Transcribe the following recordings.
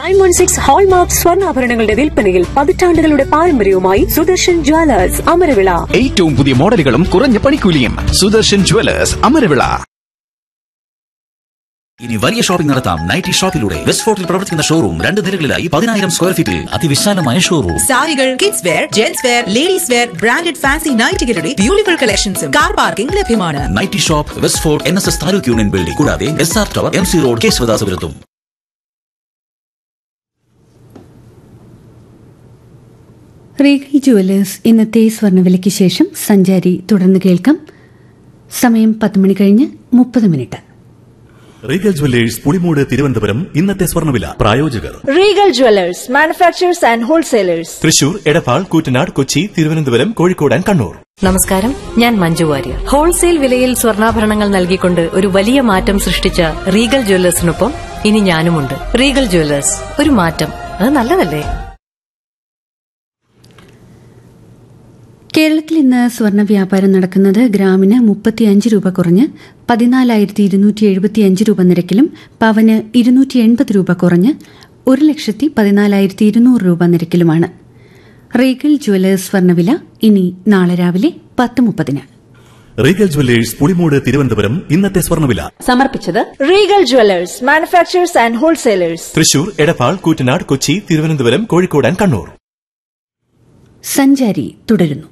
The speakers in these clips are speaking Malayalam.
നയൻ വൺ സിക്സ് ഹോൾമാർക്ക് സ്വർണ്ണാഭരണങ്ങളുടെ വിൽപ്പനയിൽ പതിറ്റാണ്ടുകളുടെ പാരമ്പര്യവുമായി സുദർശൻ ജ്വല്ലേഴ്സ് അമരവിള ഏറ്റവും പുതിയ മോഡലുകളും കുറഞ്ഞ പണിക്കൂലിയും സുദർശൻ ജുവലേഴ്സ് അമരവിള ഇനി വലിയ ഷോപ്പിംഗ് നടത്താം നൈറ്റി ഷോപ്പിലൂടെ വെസ്റ്റ് ഫോർട്ടിൽ പ്രവർത്തിക്കുന്ന ഷോറൂം രണ്ട് നിലകളിലായി പതിനായിരം സ്ക്വയർ ഫീറ്റിൽ അതിവിശാലമായ ഷോറൂം സാരികൾ kids wear gents wear ladies wear branded fancy നൈറ്റുകളുടെ ബ്യൂട്ടിഫുൾ കളക്ഷൻസും കാർ പാർക്കിംഗ് ലഭ്യമാണ് nighty shop West Fort N S S taluk union building കൂടാതെ S R tower M C road കേശവദാസപുരത്തും റീഗൽ ജുവലേഴ്സ് ഇന്നത്തെ സ്വർണ്ണവിലയ്ക്ക് ശേഷം സഞ്ചാരി തുടർന്ന് കേൾക്കാം സമയം പത്ത് മണി കഴിഞ്ഞ് മുപ്പത് minute Regal jewellers Pulimoodu Thiruvananthapuram ഇന്നത്തെ സ്വർണ്ണവില പ്രായോജകർ Regal jewellers manufacturers and wholesalers Thrissur Edappal Koottanad Kochi Thiruvananthapuram Kozhikode and Kannur നമസ്കാരം ഞാൻ മഞ്ജു വാര്യർ ഹോൾസെയിൽ വിലയിൽ സ്വർണ്ണാഭരണങ്ങൾ നൽകിക്കൊണ്ട് ഒരു വലിയ മാറ്റം സൃഷ്ടിച്ച റീഗൽ ജ്വല്ലേഴ്സിനൊപ്പം ഇനി ഞാനുമുണ്ട് റീഗൽ ജ്വല്ലേഴ്സ് ഒരു മാറ്റം അത് നല്ലതല്ലേ കേരളത്തിൽ ഇന്ന് സ്വർണ്ണ വ്യാപാരം നടക്കുന്നത് ഗ്രാമിന് മുപ്പത്തിയഞ്ച് രൂപ കുറഞ്ഞ് പതിനാലായിരത്തി ഇരുന്നൂറ്റി എഴുപത്തിയഞ്ച് രൂപ നിരക്കിലും പവന് ഇരുന്നൂറ്റി എൺപത് രൂപ കുറഞ്ഞ് ഒരു ലക്ഷത്തി പതിനാലായിരത്തി ഇരുന്നൂറ് രൂപ നിരക്കിലുമാണ് റീഗൽ ജുവലേഴ്സ് സ്വർണ്ണവില ഇനി നാളെ രാവിലെ പത്ത് മുപ്പതിന് റീഗൽ ജുവല്ലേഴ്സ് പുളിമൂട് തിരുവനന്തപുരം ഇന്നത്തെ സ്വർണ്ണവില സമർപ്പിച്ചത് Regal jewellers manufacturers and wholesalers Thrissur Edappal Koottanad Kochi Thiruvananthapuram Kozhikode and Kannur സഞ്ചാരി തുടരുന്നു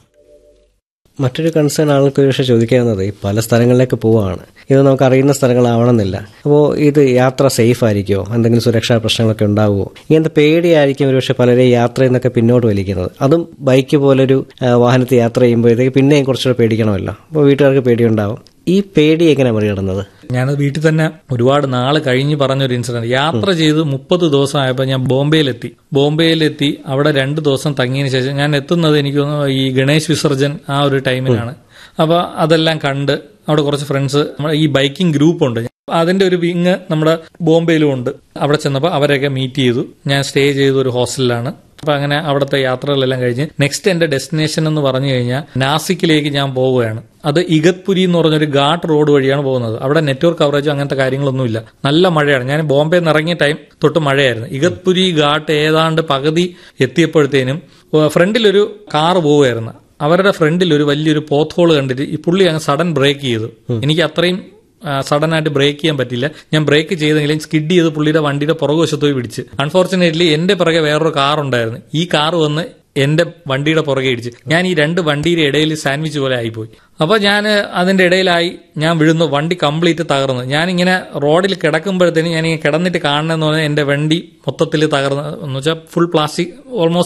മറ്റൊരു കൺസേൺ ആൾക്ക് ഒരുപക്ഷെ ചോദിക്കാവുന്നത് ഈ പല സ്ഥലങ്ങളിലേക്ക് പോവുകയാണ് ഇത് നമുക്ക് അറിയുന്ന സ്ഥലങ്ങളാവണമെന്നില്ല അപ്പോൾ ഇത് യാത്ര സേഫ് ആയിരിക്കുമോ എന്തെങ്കിലും സുരക്ഷാ പ്രശ്നങ്ങളൊക്കെ ഉണ്ടാവുമോ ഇങ്ങനത്തെ പേടിയായിരിക്കും ഒരുപക്ഷെ പലരെ യാത്രയിൽ നിന്നൊക്കെ പിന്നോട്ട് വലിക്കുന്നത് അതും ബൈക്ക് പോലൊരു ആ, വാഹനത്തിൽ യാത്ര ചെയ്യുമ്പോഴത്തേക്ക് പിന്നെയും കുറച്ചുകൂടെ പേടിക്കണമല്ലോ അപ്പോൾ വീട്ടുകാർക്ക് പേടിയുണ്ടാവും ഈ പേടി എങ്ങനെ മറികടന്നത് ഞാനത് വീട്ടിൽ തന്നെ ഒരുപാട് നാള് കഴിഞ്ഞ് പറഞ്ഞൊരു ഇൻസിഡന്റ് യാത്ര ചെയ്ത് മുപ്പത് ദിവസം ആയപ്പോൾ ഞാൻ ബോംബെയിലെത്തി ബോംബെയിലെത്തി അവിടെ രണ്ട് ദിവസം തങ്ങിയതിന് ശേഷം ഞാൻ എത്തുന്നത് എനിക്ക് തോന്നുന്നു ഈ ഗണേശ് വിസർജൻ ആ ഒരു ടൈമിലാണ് അപ്പൊ അതെല്ലാം കണ്ട് അവിടെ കുറച്ച് ഫ്രണ്ട്സ് നമ്മുടെ ഈ ബൈക്കിംഗ് ഗ്രൂപ്പ് ഉണ്ട് അതിന്റെ ഒരു വിങ് നമ്മുടെ ബോംബെയിലും ഉണ്ട് അവിടെ ചെന്നപ്പോൾ അവരെയൊക്കെ മീറ്റ് ചെയ്തു ഞാൻ സ്റ്റേ ചെയ്ത ഒരു ഹോസ്റ്റലിലാണ് അപ്പൊ അങ്ങനെ അവിടുത്തെ യാത്രകളെല്ലാം കഴിഞ്ഞ് നെക്സ്റ്റ് എന്റെ ഡെസ്റ്റിനേഷൻ എന്ന് പറഞ്ഞു കഴിഞ്ഞാൽ നാസിക്കിലേക്ക് ഞാൻ പോവുകയാണ് അത് ഇഗത്പുരി എന്ന് പറഞ്ഞൊരു ഘാട്ട് റോഡ് വഴിയാണ് പോകുന്നത് അവിടെ നെറ്റ്വർക്ക് കവറേജോ അങ്ങനത്തെ കാര്യങ്ങളൊന്നുമില്ല നല്ല മഴയാണ് ഞാൻ ബോംബെ നിന്ന് ഇറങ്ങിയ ടൈം തൊട്ട് മഴയായിരുന്നു ഇഗത്പുരി ഘാട്ട് ഏതാണ്ട് പകുതി എത്തിയപ്പോഴത്തേനും ഫ്രണ്ടിലൊരു കാറ് പോവുമായിരുന്നു അവരുടെ ഫ്രണ്ടിൽ ഒരു വലിയൊരു പോത്ത് ഹോൾ കണ്ടിട്ട് ഈ പുള്ളി അങ്ങ് സഡൻ ബ്രേക്ക് ചെയ്തു എനിക്ക് അത്രയും സഡൻ ആയിട്ട് ബ്രേക്ക് ചെയ്യാൻ പറ്റില്ല ഞാൻ ബ്രേക്ക് ചെയ്തെങ്കിലും സ്കിഡ് ചെയ്ത് പുള്ളിയുടെ വണ്ടിയുടെ പുറകുവശത്ത് പോയി പിടിച്ച് അൺഫോർച്ചുനേറ്റ്ലി എന്റെ പിറകെ വേറൊരു കാർ ഉണ്ടായിരുന്നു ഈ കാർ വന്ന് എന്റെ വണ്ടിയുടെ പുറകെ ഇടിച്ച് ഞാൻ ഈ രണ്ട് വണ്ടിയുടെ ഇടയിൽ സാൻഡ്വിച്ച് പോലെ ആയിപ്പോയി അപ്പൊ ഞാൻ അതിന്റെ ഇടയിലായി ഞാൻ വീഴുന്നു വണ്ടി കംപ്ലീറ്റ് തകർന്നു ഞാനിങ്ങനെ റോഡിൽ കിടക്കുമ്പോഴത്തേനും ഞാൻ ഇങ്ങനെ കിടന്നിട്ട് കാണണമെന്ന് പറഞ്ഞാൽ എന്റെ വണ്ടി മൊത്തത്തിൽ തകർന്ന് എന്ന് വെച്ചാൽ ഫുൾ പ്ലാസ്റ്റിക് ഓൾമോസ്റ്റ്